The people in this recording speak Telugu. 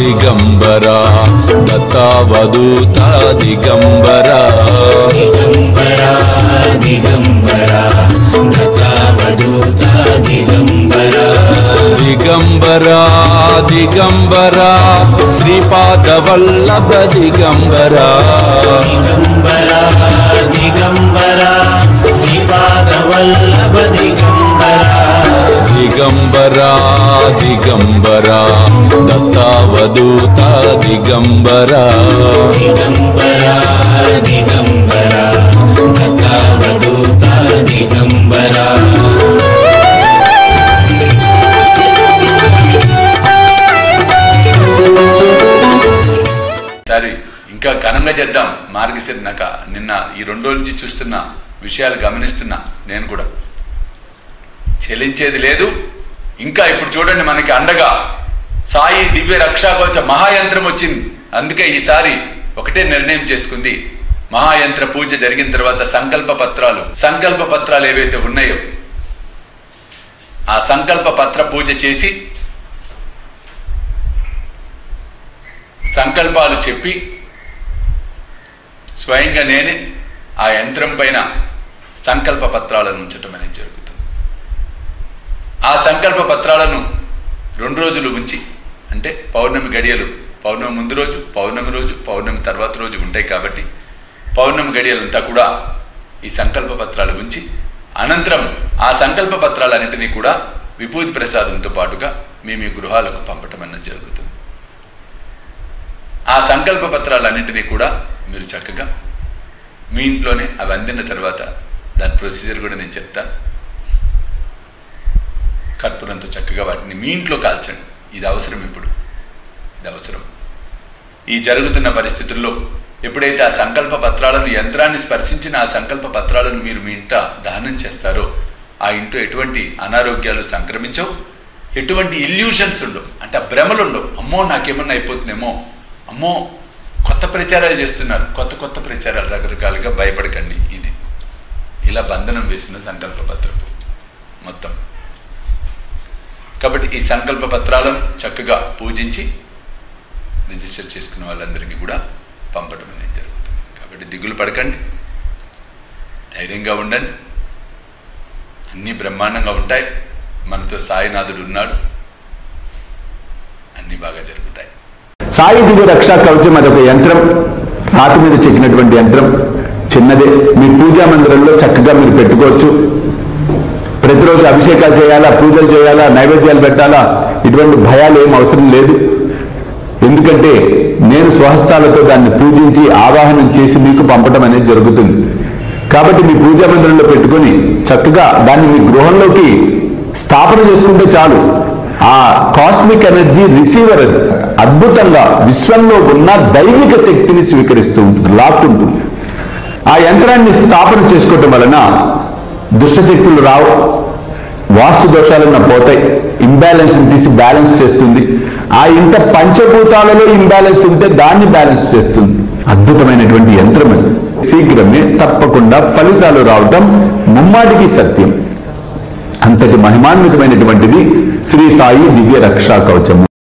దిగంబరా దత్తావధూత దిగంబరా దిగంబరా దిగంబరా దత్తావధూత దిగంబరా దిగంబరా దిగంబరా శ్రీపాద వల్లభ దిగంబరా దిగంబరా దిగంబరా శ్రీపాద వల్లభ దిగంబరా దిగంబరా దిగంబరా దత్తావధూత దిగంబరా దిగంబరా దిగంబరా దత్తావధూత దిగంబరా సరే ఇంకా ఘనంగా చేద్దాం మార్గశిరనక నిన్న ఈ రెండు రోజుల నుంచి చూస్తున్న విషయాలు గమనిస్తున్నా నేను కూడా చెలించేది లేదు ఇంకా ఇప్పుడు చూడండి మనకి అండగా సాయి దివ్య రక్షాకవచ మహాయంత్రం వచ్చింది అందుకే ఈసారి ఒకటే నిర్ణయం చేసుకుంది మహాయంత్ర పూజ జరిగిన తర్వాత సంకల్ప పత్రాలు సంకల్ప పత్రాలు ఏవైతే ఉన్నాయో ఆ సంకల్ప పత్ర పూజ చేసి సంకల్పాలు చెప్పి స్వయంగా నేనే ఆ యంత్రం పైన సంకల్ప పత్రాలను ఉంచటం అనేది జరుగుతుంది ఆ సంకల్ప పత్రాలను రెండు రోజులు ఉంచి అంటే పౌర్ణమి గడియలు పౌర్ణమి ముందు రోజు పౌర్ణమి రోజు పౌర్ణమి తర్వాత రోజు ఉంటాయి కాబట్టి పౌర్ణమి గడియలంతా కూడా ఈ సంకల్ప పత్రాలు ఉంచి అనంతరం ఆ సంకల్ప పత్రాలన్నింటినీ కూడా విభూతి ప్రసాదంతో పాటుగా మేము ఈ గృహాలకు పంపటం అన్నది జరుగుతుంది ఆ సంకల్ప పత్రాలన్నింటినీ కూడా మీరు చక్కగా మీ ఇంట్లోనే అవి అందిన తర్వాత దాని ప్రొసీజర్ కూడా నేను చెప్తా కర్పూరంతో చక్కగా వాటిని మీ ఇంట్లో కాల్చండి ఇది అవసరం ఇప్పుడు ఇది అవసరం ఈ జరుగుతున్న పరిస్థితుల్లో ఎప్పుడైతే ఆ సంకల్ప పత్రాలను యంత్రాన్ని స్పర్శించిన ఆ సంకల్ప పత్రాలను మీరు మీ ఇంట దహనం చేస్తారో ఆ ఇంట్లో ఎటువంటి అనారోగ్యాలు సంక్రమించవు ఎటువంటి ఇల్యూషన్స్ ఉండవు అంటే ఆ భ్రమలు ఉండవు అమ్మో నాకేమన్నా అయిపోతుందేమో అమ్మో కొత్త ప్రచారాలు చేస్తున్నారు కొత్త కొత్త ప్రచారాలు రకరకాలుగా భయపడకండి ఇది ఇలా బంధనం వేసిన సంకల్ప పత్రపు మొత్తం కాబట్టి ఈ సంకల్ప పత్రాలను చక్కగా పూజించి రిజిస్టర్ చేసుకున్న వాళ్ళందరికీ కూడా పంపడం అనేది జరుగుతుంది కాబట్టి దిగులు పడకండి ధైర్యంగా ఉండండి అన్నీ బ్రహ్మాండంగా ఉంటాయి మనతో సాయినాథుడు ఉన్నాడు అన్నీ బాగా జరుగుతాయి సాయి దివ్య రక్షా కవచం అదొక యంత్రం రాతి మీద చెక్కినటువంటి యంత్రం చిన్నదే మీ పూజా మందిరంలో చక్కగా మీరు పెట్టుకోవచ్చు ప్రతిరోజు అభిషేకాలు చేయాలా పూజలు చేయాలా నైవేద్యాలు పెట్టాలా ఇటువంటి భయాలు ఏం అవసరం లేదు ఎందుకంటే నేను స్వహస్తాలతో దాన్ని పూజించి ఆవాహనం చేసి మీకు పంపడం అనేది జరుగుతుంది కాబట్టి మీ పూజా మందిరంలో పెట్టుకొని చక్కగా దాన్ని మీ గృహంలోకి స్థాపన చేసుకుంటే చాలు ఆ కాస్మిక్ ఎనర్జీ రిసీవర్ అది అద్భుతంగా విశ్వంలో ఉన్న దైవిక శక్తిని స్వీకరిస్తూ ఉంటుంది లాక్కుంటుంది ఆ యంత్రాన్ని స్థాపన చేసుకోవటం వలన దుష్టశక్తులు రావు వాస్తు దోషాలన్న పోతాయి ఇంబ్యాలెన్స్ తీసి బ్యాలెన్స్ చేస్తుంది ఆ ఇంట పంచభూతాలలో ఇంబ్యాలెన్స్ ఉంటే దాన్ని బ్యాలెన్స్ చేస్తుంది అద్భుతమైనటువంటి యంత్రం అది శీఘ్రమే తప్పకుండా ఫలితాలు రావటం ముమ్మాటికి సత్యం అంతటి మహిమాన్వితమైనటువంటిది శ్రీ సాయి దివ్య రక్షా కవచము